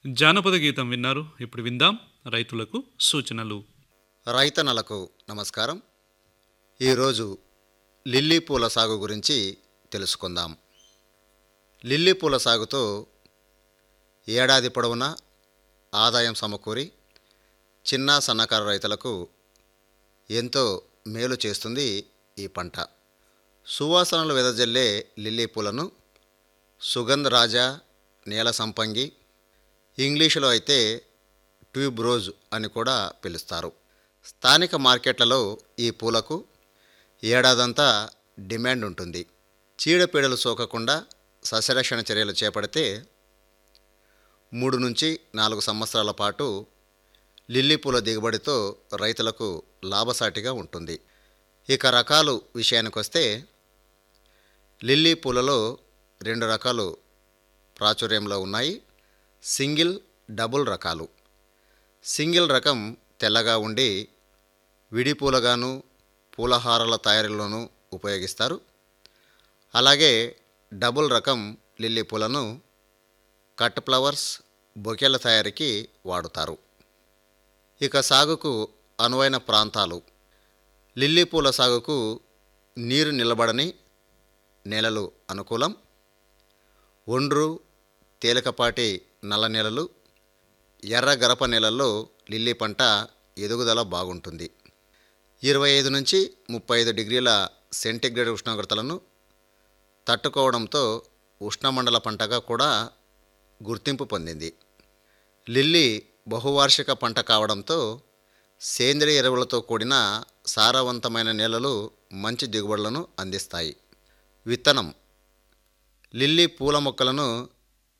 జానపద గీతం విన్నారు ఇప్పుడు విందాం రైతులకు సూచనలు రైతన్నలకు నమస్కారం ఈరోజు లిల్లీ పూల సాగు గురించి తెలుసుకుందాం లిల్లీ పూల సాగుతో ఏడాది పొడవునా ఆదాయం సమకూరి చిన్న సన్నకారు రైతులకు ఎంతో మేలు చేస్తుంది ఈ పంట సువాసనలు వెదజల్లే లిల్లీ పూలను సుగంధ రాజా నేల సంపంగి ఇంగ్లీషులో అయితే ట్యూబ్ రోజ్ అని కూడా పిలుస్తారు స్థానిక మార్కెట్లలో ఈ పూలకు ఏడాదంతా డిమాండ్ ఉంటుంది చీడపీడలు సోకకుండా సస్యరక్షణ చర్యలు చేపడితే మూడు నుంచి నాలుగు సంవత్సరాల పాటు లిల్లీ పూల దిగుబడితో రైతులకు లాభసాటిగా ఉంటుంది ఇక రకాలు విషయానికొస్తే లిల్లీ పూలలో రెండు రకాలు ప్రాచుర్యంలో ఉన్నాయి సింగిల్ డబుల్ రకాలు సింగిల్ రకం తెల్లగా ఉండి విడి పూలగాను పూలహారాల తయారీలోనూ ఉపయోగిస్తారు అలాగే డబుల్ రకం లిల్లీ పూలను కట్ ఫ్లవర్స్ బొకేల తయారీకి వాడుతారు ఇక సాగుకు అనువైన ప్రాంతాలు లిల్లీ పూల సాగుకు నీరు నిలబడని నేలలు అనుకూలం ఒండ్రు తేలికపాటి నల్ల నేలలు ఎర్ర గరప నేలల్లో లిల్లీ పంట ఎదుగుదల బాగుంటుంది ఇరవై ఐదు నుంచి ముప్పై ఐదు డిగ్రీల సెంటీగ్రేడ్ ఉష్ణోగ్రతలను తట్టుకోవడంతో ఉష్ణమండల పంటగా కూడా గుర్తింపు పొందింది లిల్లీ బహువార్షిక పంట కావడంతో సేంద్రియ ఎరువులతో కూడిన సారవంతమైన నేలలు మంచి దిగుబడులను అందిస్తాయి విత్తనం లిల్లీ పూల మొక్కలను